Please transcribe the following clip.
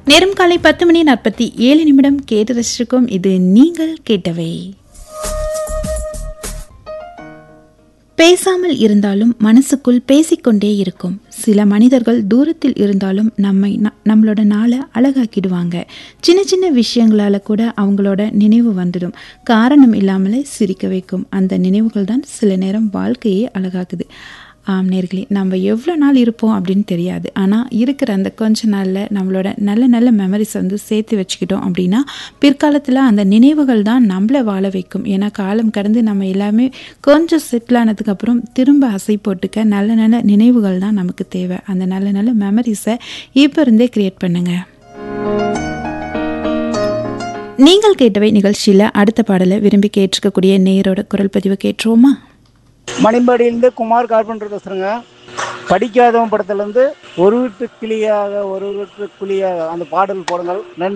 நேரம் காலை பத்து மணி நாற்பத்தி ஏழு நிமிடம் கேட்டு ரசிச்சிருக்கோம் இது நீங்கள் கேட்டவை பேசாமல் இருந்தாலும் மனசுக்குள் பேசிக்கொண்டே இருக்கும் சில மனிதர்கள் தூரத்தில் இருந்தாலும் நம்மை ந- நம்மளோட நாளை அழகாக்கிடுவாங்க சின்ன சின்ன விஷயங்களால கூட அவங்களோட நினைவு வந்துடும் காரணம் இல்லாமலே சிரிக்க வைக்கும் அந்த நினைவுகள் தான் சில நேரம் வாழ்க்கையே அழகாக்குது ஆம் நேர்களே நம்ம எவ்வளோ நாள் இருப்போம் அப்படின்னு தெரியாது ஆனால் இருக்கிற அந்த கொஞ்ச நாளில் நம்மளோட நல்ல நல்ல மெமரிஸ் வந்து சேர்த்து வச்சுக்கிட்டோம் அப்படின்னா பிற்காலத்தில் அந்த நினைவுகள் தான் நம்மளை வாழ வைக்கும் ஏன்னா காலம் கடந்து நம்ம எல்லாமே கொஞ்சம் செட்டில் ஆனதுக்கப்புறம் திரும்ப அசை போட்டுக்க நல்ல நல்ல நினைவுகள் தான் நமக்கு தேவை அந்த நல்ல நல்ல மெமரிஸை இப்போ இருந்தே க்ரியேட் பண்ணுங்கள் நீங்கள் கேட்டவை நிகழ்ச்சியில் அடுத்த பாடலை விரும்பி கேட்டிருக்கக்கூடிய நேயரோட குரல் பதிவை கேட்டுருவோமா மணிம்பாடியிலேருந்து குமார் கார்பெண்டர் பேசுகிறேங்க படிக்காதவன் படத்துலேருந்து ஒரு வீட்டு கிளியாக ஒரு வீட்டு கிளியாக அந்த பாடல் போடுங்கள் நன்றி